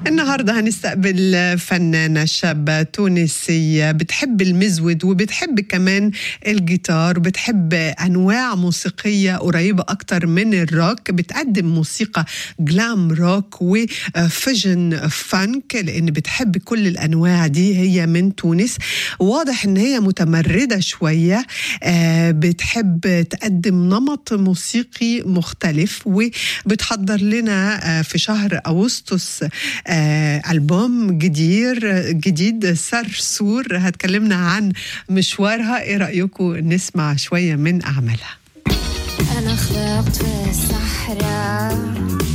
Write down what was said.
النهارده هنستقبل فنانة شابة تونسية بتحب المزود وبتحب كمان الجيتار وبتحب أنواع موسيقية قريبة أكتر من الروك بتقدم موسيقى جلام روك وفيجن فانك لأن بتحب كل الأنواع دي هي من تونس واضح إن هي متمردة شوية آه، بتحب تقدم نمط موسيقي مختلف وبتحضر لنا آه، في شهر أغسطس آه، ألبوم جديد جديد سرسور هتكلمنا عن مشوارها إيه رأيكم نسمع شوية من أعمالها أنا خلقت في الصحراء